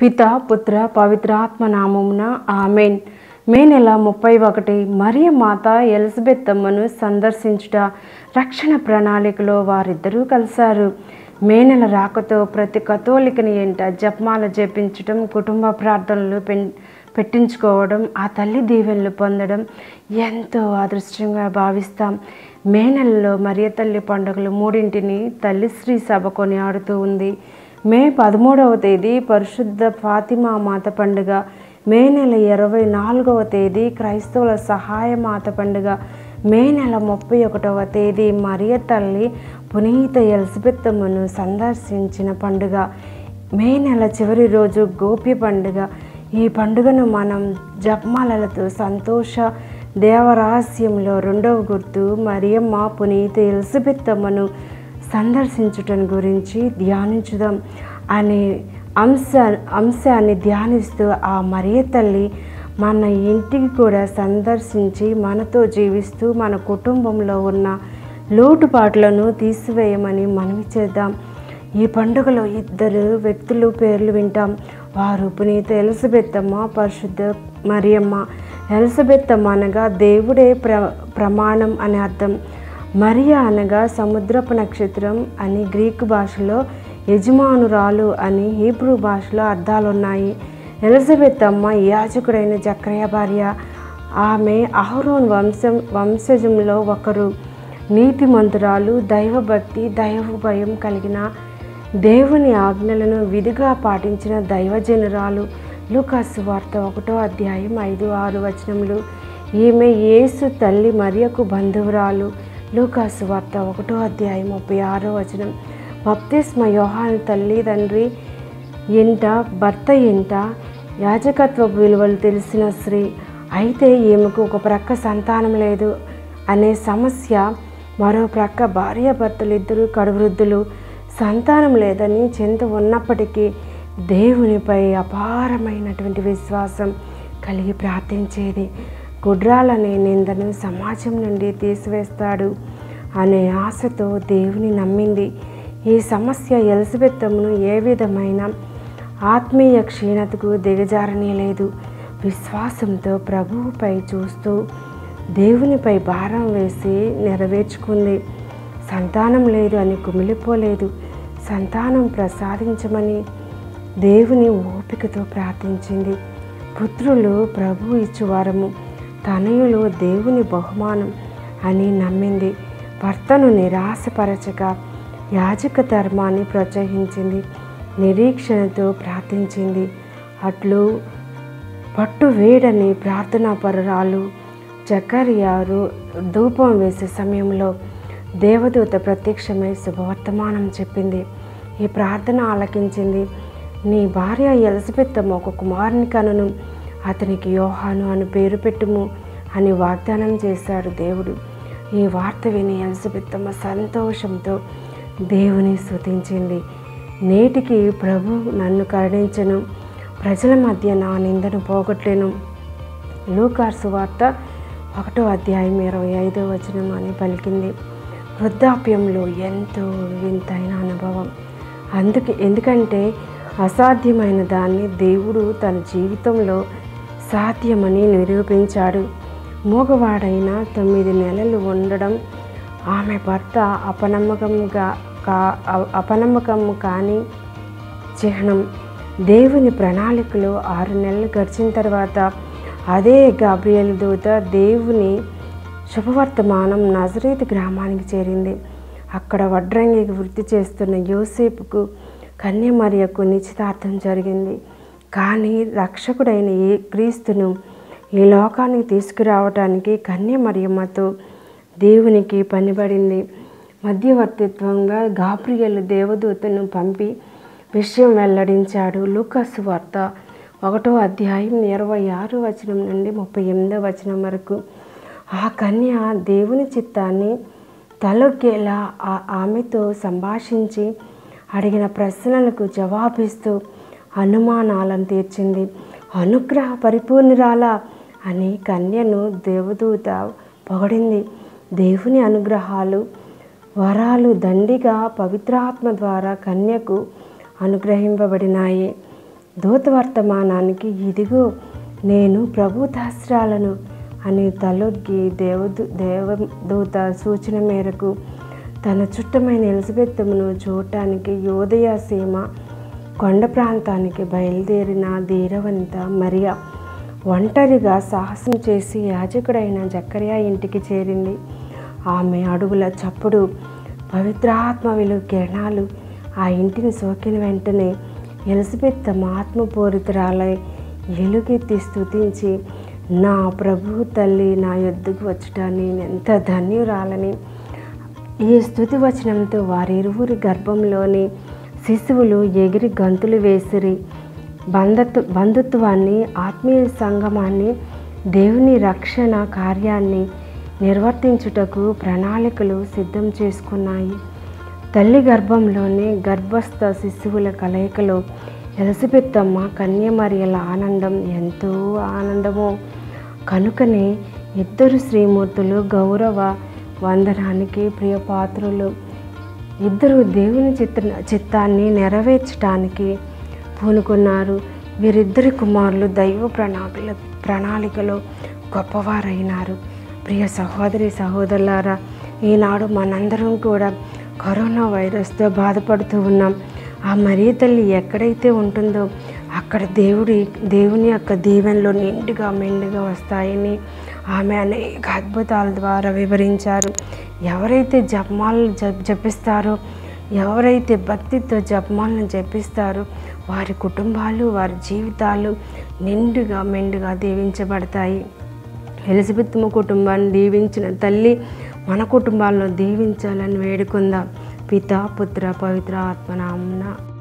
పిత పుత్ర పవిత్రాత్మ నామమున ఆమెన్ మే నెల ముప్పై ఒకటి మరియ మాత ఎలిజబెత్ అమ్మను సందర్శించుట రక్షణ ప్రణాళికలో వారిద్దరూ కలిశారు మే నెల రాకతో ప్రతి కథోలికని ఎంట జపమాల జపించటం కుటుంబ ప్రార్థనలు పెన్ పెట్టించుకోవడం ఆ తల్లి దీవెనలు పొందడం ఎంతో అదృష్టంగా భావిస్తాం మే నెలలో మరియ తల్లి పండుగలు మూడింటిని తల్లి శ్రీ సభ కొనియాడుతూ ఉంది మే పదమూడవ తేదీ పరిశుద్ధ ఫాతిమా మాత పండుగ మే నెల ఇరవై నాలుగవ తేదీ క్రైస్తవుల సహాయ మాత పండుగ మే నెల ముప్పై ఒకటవ తేదీ మరియ తల్లి పునీత ఎలిజబెత్తమ్మను సందర్శించిన పండుగ మే నెల చివరి రోజు గోప్య పండుగ ఈ పండుగను మనం జపమాలలతో సంతోష దేవరహస్యంలో రెండవ గుర్తు మరియమ్మ పునీత ఎలిజబెత్తమ్మను సందర్శించటం గురించి ధ్యానించుదాం అనే అంశ అంశాన్ని ధ్యానిస్తూ ఆ మరియ తల్లి మన ఇంటికి కూడా సందర్శించి మనతో జీవిస్తూ మన కుటుంబంలో ఉన్న లోటుపాట్లను తీసివేయమని మనవి చేద్దాం ఈ పండుగలో ఇద్దరు వ్యక్తులు పేర్లు వింటాం వారు పునీత ఎలిజబెత్తమ్మ పరిశుద్ధ మరియమ్మ ఎలిజబెత్తమ్మ అనగా దేవుడే ప్ర ప్రమాణం అని అర్థం మరియా అనగా సముద్రపు నక్షత్రం అని గ్రీకు భాషలో యజమానురాలు అని హీబ్రూ భాషలో అర్థాలున్నాయి ఎలిజబెత్ అమ్మ యాజకుడైన జక్రయ భార్య ఆమె అహరోన్ వంశం వంశజంలో ఒకరు నీతిమంతురాలు దైవభక్తి దైవ భయం కలిగిన దేవుని ఆజ్ఞలను విధిగా పాటించిన దైవజనురాలు లూకాసు వార్త ఒకటో అధ్యాయం ఐదు ఆరు వచనములు ఈమె యేసు తల్లి మరియకు బంధువురాలు లూకాసు వార్త ఒకటో అధ్యాయం ముప్పై ఆరో వచనం బప్తిస్మ యోహాను తల్లి తండ్రి ఇంట భర్త ఇంట యాజకత్వ విలువలు తెలిసిన స్త్రీ అయితే ఈమెకు ఒక ప్రక్క సంతానం లేదు అనే సమస్య మరో ప్రక్క భార్యాభర్తలు ఇద్దరు కడువృద్ధులు సంతానం లేదని చింత ఉన్నప్పటికీ దేవునిపై అపారమైనటువంటి విశ్వాసం కలిగి ప్రార్థించేది గుడ్రాలనే నిందను సమాజం నుండి తీసివేస్తాడు అనే ఆశతో దేవుని నమ్మింది ఈ సమస్య ఎలిజబెత్తమును ఏ విధమైన ఆత్మీయ క్షీణతకు దిగజారనీయలేదు విశ్వాసంతో ప్రభువుపై చూస్తూ దేవునిపై భారం వేసి నెరవేర్చుకుంది సంతానం లేదు అని కుమిలిపోలేదు సంతానం ప్రసాదించమని దేవుని ఓపికతో ప్రార్థించింది పుత్రులు ప్రభు ఇచ్చువారము తనయులు దేవుని బహుమానం అని నమ్మింది భర్తను నిరాశపరచగా యాజక ధర్మాన్ని ప్రోత్సహించింది నిరీక్షణతో ప్రార్థించింది అట్లు పట్టు వేడని ప్రార్థనా పరురాలు జకర్యారు ధూపం వేసే సమయంలో దేవదూత ప్రత్యక్షమై శుభవర్తమానం చెప్పింది ఈ ప్రార్థన ఆలకించింది నీ భార్య ఎలిజబెత్తమ్మ ఒక కుమారుని కనును అతనికి యోహాను అని పేరు పెట్టుము అని వాగ్దానం చేశాడు దేవుడు ఈ వార్త విని ఎలిజబెత్తమ్మ సంతోషంతో దేవుని స్తుతించింది నేటికి ప్రభు నన్ను కరుణించను ప్రజల మధ్య నా నిందను పోగొట్లేను లూకార్సు వార్త ఒకటో అధ్యాయం ఇరవై ఐదో వచనం అని పలికింది వృద్ధాప్యంలో ఎంతో వింతైన అనుభవం అందుకే ఎందుకంటే అసాధ్యమైన దాన్ని దేవుడు తన జీవితంలో సాధ్యమని నిరూపించాడు మూగవాడైన తొమ్మిది నెలలు ఉండడం ఆమె భర్త అపనమ్మకంగా కా అపనమ్మకం కానీ చిహ్నం దేవుని ప్రణాళికలో ఆరు నెలలు గడిచిన తర్వాత అదే గాబ్రియల్ దూత దేవుని శుభవర్తమానం నజరేత్ గ్రామానికి చేరింది అక్కడ వడ్రంగికి వృత్తి చేస్తున్న యోసేపుకు కన్యమరియకు నిశ్చితార్థం జరిగింది కానీ రక్షకుడైన ఏ క్రీస్తును ఈ లోకానికి తీసుకురావటానికి కన్యమరియమ్మతో దేవునికి పనిపడింది మధ్యవర్తిత్వంగా గాబ్రియల్ దేవదూతను పంపి విషయం వెల్లడించాడు లూకస్ వార్త ఒకటో అధ్యాయం ఇరవై ఆరు వచనం నుండి ముప్పై ఎనిమిదో వచనం వరకు ఆ కన్య దేవుని చిత్తాన్ని తలొక్కేలా ఆ ఆమెతో సంభాషించి అడిగిన ప్రశ్నలకు జవాబిస్తూ అనుమానాలను తీర్చింది అనుగ్రహ పరిపూర్ణురాల అని కన్యను దేవదూత పొగడింది దేవుని అనుగ్రహాలు వరాలు దండిగా పవిత్రాత్మ ద్వారా కన్యకు అనుగ్రహింపబడినాయి దూత వర్తమానానికి ఇదిగో నేను ప్రభు దాస్త్రాలను అని తలొగ్గి దేవదూ దేవదూత సూచన మేరకు తన చుట్టమైన ఎలిజబెత్తమును చూడటానికి యోదయ సీమ కొండ ప్రాంతానికి బయలుదేరిన ధీరవంత మరియా ఒంటరిగా సాహసం చేసి యాజకుడైన జక్కరియా ఇంటికి చేరింది ఆమె అడుగుల చప్పుడు పవిత్రాత్మ విలు కిరణాలు ఆ ఇంటిని సోకిన వెంటనే ఎలిజబెత్ తమ ఆత్మపూరితురాలై ఎలుగెత్తి స్తుతించి నా ప్రభు తల్లి నా యొద్దకు వచ్చుట నేను ఎంత ధన్యురాలని ఈ స్థుతి వచనంతో వారిరువురి గర్భంలోని శిశువులు ఎగిరి గంతులు వేసిరి బంధత్వ బంధుత్వాన్ని ఆత్మీయ సంగమాన్ని దేవుని రక్షణ కార్యాన్ని నిర్వర్తించుటకు ప్రణాళికలు సిద్ధం చేసుకున్నాయి తల్లి గర్భంలోని గర్భస్థ శిశువుల కలయికలో ఎలసిపెత్తమ్మ కన్యమరియల ఆనందం ఎంతో ఆనందమో కనుకనే ఇద్దరు శ్రీమూర్తులు గౌరవ వందనానికి ప్రియపాత్రులు ఇద్దరు దేవుని చిత్త చిత్తాన్ని నెరవేర్చడానికి పూనుకున్నారు వీరిద్దరి కుమారులు దైవ ప్రణాళిక ప్రణాళికలో గొప్పవారైనారు ప్రియ సహోదరి సహోదరులారా ఈనాడు మనందరం కూడా కరోనా వైరస్తో బాధపడుతూ ఉన్నాం ఆ మరీ తల్లి ఎక్కడైతే ఉంటుందో అక్కడ దేవుడి దేవుని యొక్క దీవెనలో నిండుగా మెండుగా వస్తాయని ఆమె అనేక అద్భుతాల ద్వారా వివరించారు ఎవరైతే జపమాలను జప్ జపిస్తారో ఎవరైతే భక్తితో జపమాలను జపిస్తారో వారి కుటుంబాలు వారి జీవితాలు నిండుగా మెండుగా దీవించబడతాయి ఎలిజబెత్మ కుటుంబాన్ని దీవించిన తల్లి మన కుటుంబాలను దీవించాలని వేడుకుందాం పిత పుత్ర పవిత్ర ఆత్మనామన